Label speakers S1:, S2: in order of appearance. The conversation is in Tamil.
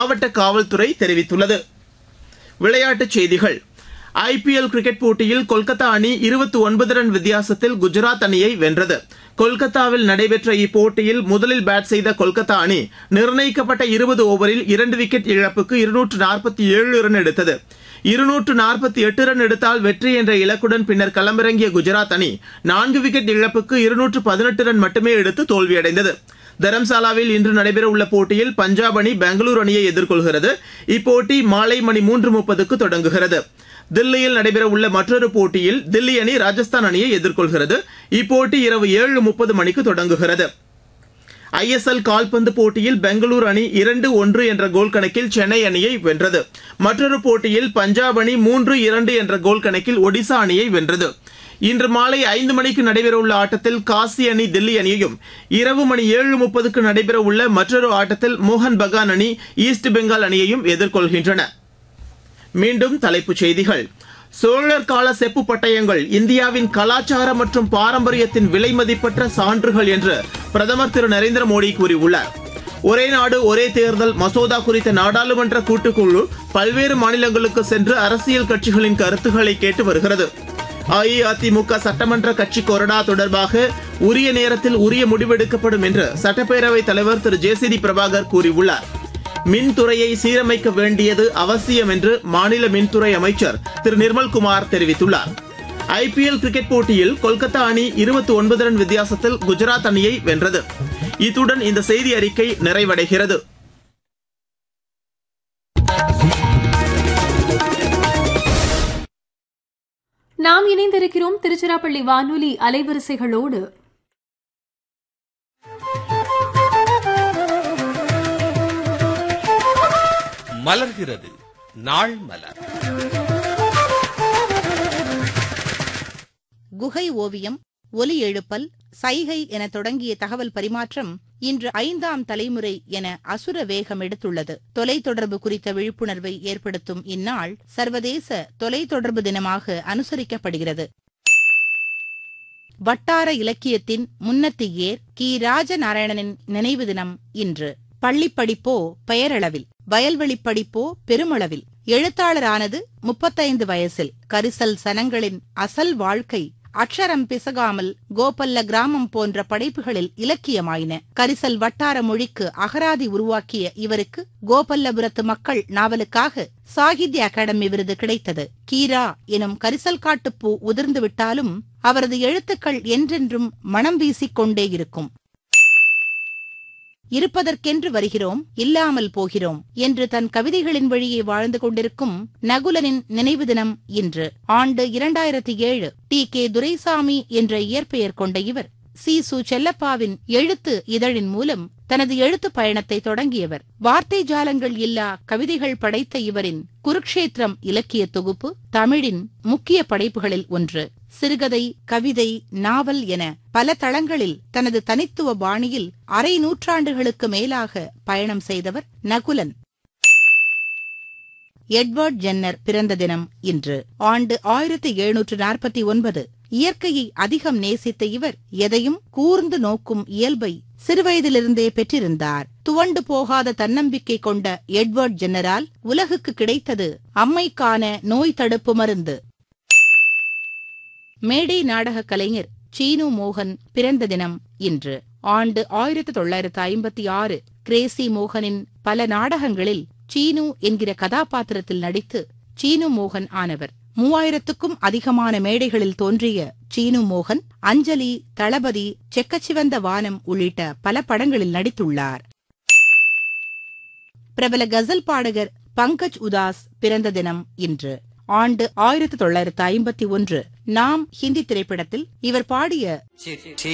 S1: மாவட்ட காவல்துறை தெரிவித்துள்ளது விளையாட்டுச் செய்திகள் ஐபிஎல் கிரிக்கெட் போட்டியில் கொல்கத்தா அணி இருபத்தி ஒன்பது ரன் வித்தியாசத்தில் குஜராத் அணியை வென்றது கொல்கத்தாவில் நடைபெற்ற இப்போட்டியில் முதலில் பேட் செய்த கொல்கத்தா அணி நிர்ணயிக்கப்பட்ட இருபது ஓவரில் இரண்டு விக்கெட் இழப்புக்கு இருநூற்று நாற்பத்தி ஏழு ரன் எடுத்தது இருநூற்று நாற்பத்தி எட்டு ரன் எடுத்தால் வெற்றி என்ற இலக்குடன் பின்னர் களமிறங்கிய குஜராத் அணி நான்கு விக்கெட் இழப்புக்கு இருநூற்று பதினெட்டு ரன் மட்டுமே எடுத்து தோல்வியடைந்தது தரம்சாலாவில் இன்று நடைபெறவுள்ள போட்டியில் பஞ்சாப் அணி பெங்களூரு அணியை எதிர்கொள்கிறது இப்போட்டி மாலை மணி மூன்று முப்பதுக்கு தொடங்குகிறது தில்லியில் நடைபெறவுள்ள மற்றொரு போட்டியில் தில்லி அணி ராஜஸ்தான் அணியை எதிர்கொள்கிறது இப்போட்டி இரவு ஏழு முப்பது மணிக்கு தொடங்குகிறது ஐஎஸ்எல் கால்பந்து போட்டியில் பெங்களூரு அணி இரண்டு ஒன்று என்ற கோல் கணக்கில் சென்னை அணியை வென்றது மற்றொரு போட்டியில் பஞ்சாப் அணி மூன்று இரண்டு என்ற கோல் கணக்கில் ஒடிசா அணியை வென்றது இன்று மாலை ஐந்து மணிக்கு நடைபெறவுள்ள ஆட்டத்தில் காசி அணி தில்லி அணியையும் இரவு மணி ஏழு முப்பதுக்கு நடைபெறவுள்ள மற்றொரு ஆட்டத்தில் மோகன் பகான் அணி ஈஸ்ட் பெங்கால் அணியையும் எதிர்கொள்கின்றன மீண்டும் தலைப்புச் செய்திகள் சோழர் கால செப்பு பட்டயங்கள் இந்தியாவின் கலாச்சார மற்றும் பாரம்பரியத்தின் விலை மதிப்பற்ற சான்றுகள் என்று பிரதமர் திரு நரேந்திர மோடி கூறியுள்ளார் ஒரே நாடு ஒரே தேர்தல் மசோதா குறித்த நாடாளுமன்ற கூட்டுக்குழு பல்வேறு மாநிலங்களுக்கு சென்று அரசியல் கட்சிகளின் கருத்துக்களை கேட்டு வருகிறது அஇஅதிமுக சட்டமன்ற கட்சி கொறடா தொடர்பாக உரிய நேரத்தில் உரிய முடிவெடுக்கப்படும் என்று சட்டப்பேரவைத் தலைவர் Thiru J C D Prabhakar கூறியுள்ளார் மின்துறையை சீரமைக்க வேண்டியது அவசியம் என்று மாநில மின்துறை அமைச்சர் திரு நிர்மல்குமார் தெரிவித்துள்ளார் ஐபிஎல் கிரிக்கெட் போட்டியில் கொல்கத்தா அணி இருபத்தி ஒன்பது ரன் வித்தியாசத்தில் குஜராத் அணியை வென்றது இத்துடன் இந்த செய்தி அறிக்கை நிறைவடைகிறது
S2: நாம் இணைந்திருக்கிறோம் திருச்சிராப்பள்ளி வானொலி அலைவரிசைகளோடு
S3: மலர்கிறது நாள் மலர்
S4: குகை ஓவியம் ஒலி எழுப்பல் சைகை என தொடங்கிய தகவல் பரிமாற்றம் இன்று ஐந்தாம் தலைமுறை என அசுர வேகம் எடுத்துள்ளது தொலைத்தொடர்பு குறித்த விழிப்புணர்வை ஏற்படுத்தும் இந்நாள் சர்வதேச தொலைத்தொடர்பு தினமாக அனுசரிக்கப்படுகிறது வட்டார இலக்கியத்தின் முன்னத்தியேர் கி ராஜநாராயணனின் நினைவு தினம் இன்று பள்ளிப் படிப்போ பெயரளவில் வயல்வெளிப் படிப்போ பெருமளவில் எழுத்தாளரானது முப்பத்தைந்து வயசில் கரிசல் சனங்களின் அசல் வாழ்க்கை அக்ஷரம் பிசகாமல் கோபல்ல கிராமம் போன்ற படைப்புகளில் இலக்கியமாயின கரிசல் வட்டார மொழிக்கு அகராதி உருவாக்கிய இவருக்கு கோபல்லபுரத்து மக்கள் நாவலுக்காக சாகித்ய அகாடமி விருது கிடைத்தது கீரா எனும் கரிசல் காட்டுப்பூ உதிர்ந்து விட்டாலும் அவரது எழுத்துக்கள் என்றென்றும் மனம் வீசிக்கொண்டே இருக்கும் இருப்பதற்கென்று வருகிறோம் இல்லாமல் போகிறோம் என்று தன் கவிதைகளின் வழியே வாழ்ந்து கொண்டிருக்கும் நகுலனின் நினைவு தினம் இன்று ஆண்டு இரண்டாயிரத்தி ஏழு டி கே துரைசாமி என்ற இயற்பெயர் கொண்ட இவர் சி சு செல்லப்பாவின் எழுத்து இதழின் மூலம் தனது எழுத்து பயணத்தை தொடங்கியவர் வார்த்தை ஜாலங்கள் இல்லா கவிதைகள் படைத்த இவரின் குருக்ஷேத்திரம் இலக்கிய தொகுப்பு தமிழின் முக்கிய படைப்புகளில் ஒன்று சிறுகதை கவிதை நாவல் என பல தளங்களில் தனது தனித்துவ பாணியில் அரை நூற்றாண்டுகளுக்கு மேலாக பயணம் செய்தவர் நகுலன் எட்வர்ட் ஜென்னர் பிறந்த தினம் இன்று ஆண்டு ஆயிரத்தி எழுநூற்று நாற்பத்தி ஒன்பது இயற்கையை அதிகம் நேசித்த இவர் எதையும் கூர்ந்து நோக்கும் இயல்பை சிறுவயதிலிருந்தே பெற்றிருந்தார் துவண்டு போகாத தன்னம்பிக்கை கொண்ட எட்வர்ட் ஜென்னரால் உலகுக்கு கிடைத்தது அம்மைக்கான நோய் தடுப்பு மருந்து மேடை நாடக கலைஞர் சீனு மோகன் பிறந்த தினம் இன்று ஆண்டு ஆயிரத்தி தொள்ளாயிரத்து ஐம்பத்தி ஆறு கிரேசி மோகனின் பல நாடகங்களில் சீனு என்கிற கதாபாத்திரத்தில் நடித்து சீனு மோகன் ஆனவர் மூவாயிரத்துக்கும் அதிகமான மேடைகளில் தோன்றிய சீனு மோகன் அஞ்சலி தளபதி செக்கச்சிவந்த வானம் உள்ளிட்ட பல படங்களில் நடித்துள்ளார் பிரபல கசல் பாடகர் பங்கஜ் உதாஸ் பிறந்த தினம் இன்று ஆண்டு ஆயிரத்தி தொள்ளாயிரத்து ஐம்பத்தி ஒன்று நாம் ஹிந்தி திரைப்படத்தில் இவர் பாடிய